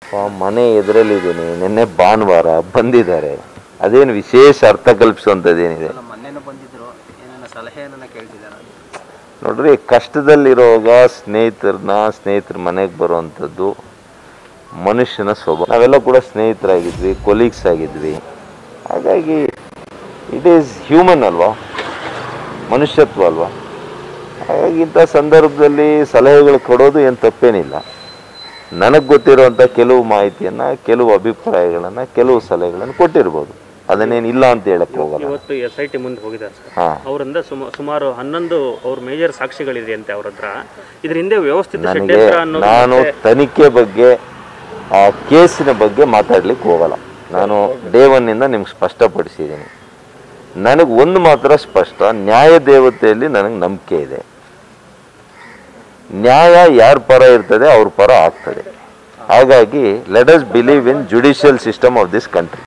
ಆ ಮನೆ ಎದುರಲ್ಲಿದ್ದೀನಿ ನಿನ್ನೆ ಭಾನುವಾರ ಬಂದಿದ್ದಾರೆ ಅದೇನು ವಿಶೇಷ ಅರ್ಥ ಕಲ್ಪಿಸುವಂಥದ್ದೇನಿದೆ ಅಲ್ಲ ಮೊನ್ನೆನೂ ಬಂದಿದ್ರು ಏನೇನೋ ಸಲಹೆಯನ್ನ ಕೇಳ್ತಿದ್ದಾರೆ ನೋಡ್ರಿ ಕಷ್ಟದಲ್ಲಿರುವಾಗ ಸ್ನೇಹಿತರನ್ನ ಸ್ನೇಹಿತರ ಮನೆಗೆ ಬರುವಂಥದ್ದು ಮನುಷ್ಯನ ಸ್ವಭಾವ ನಾವೆಲ್ಲ ಕೂಡ ಸ್ನೇಹಿತರಾಗಿದ್ವಿ ಕೊಲೀಗ್ಸ್ ಆಗಿದ್ವಿ ಹಾಗಾಗಿ ಇಟ್ ಈಸ್ ಹ್ಯೂಮನ್ ಅಲ್ವಾ ಮನುಷ್ಯತ್ವ ಅಲ್ವಾ ಹಾಗಾಗಿ ಇಂಥ ಸಂದರ್ಭದಲ್ಲಿ ಸಲಹೆಗಳು ಕೊಡೋದು ಏನು ತಪ್ಪೇನಿಲ್ಲ ನನಗೆ ಗೊತ್ತಿರುವಂಥ ಕೆಲವು ಮಾಹಿತಿಯನ್ನು ಕೆಲವು ಅಭಿಪ್ರಾಯಗಳನ್ನು ಕೆಲವು ಸಲಹೆಗಳನ್ನು ಕೊಟ್ಟಿರ್ಬೋದು ಅದನ್ನೇನು ಇಲ್ಲ ಅಂತ ಹೇಳಕ್ಕೆ ಹೋಗಲ್ಲ ಇವತ್ತು ಎಸ್ ಐ ಟಿ ಮುಂದೆ ಹೋಗಿದ್ದಾರೆ ಸರ್ ಹಾಂ ಅವರಿಂದ ಸುಮ ಸುಮಾರು ಹನ್ನೊಂದು ಅವ್ರ ಮೇಜರ್ ಸಾಕ್ಷಿಗಳಿದೆ ಅಂತೆ ಅವ್ರ ಹತ್ರ ಇದ್ರ ಹಿಂದೆ ವ್ಯವಸ್ಥಿತ ನನಗೆ ಷಡ್ಯಂತ್ರ ಅನ್ನೋದು ನಾನು ತನಿಖೆ ಬಗ್ಗೆ ಆ ಕೇಸಿನ ಬಗ್ಗೆ ಮಾತಾಡ್ಲಿಕ್ಕೆ ಹೋಗಲ್ಲ ನಾನು ಡೇ ಒನ್ನಿಂದ ನಿಮ್ಗೆ ಸ್ಪಷ್ಟಪಡಿಸಿದ್ದೀನಿ ನನಗೆ ಒಂದು ಮಾತ್ರ ಸ್ಪಷ್ಟ ನ್ಯಾಯ ದೇವತೆಯಲ್ಲಿ ನನಗೆ ನಂಬಿಕೆ ಇದೆ ನ್ಯಾಯ ಯಾರ ಪರ ಇರ್ತದೆ ಅವ್ರ ಪರ ಆಗ್ತದೆ ಹಾಗಾಗಿ let us believe in judicial system of this country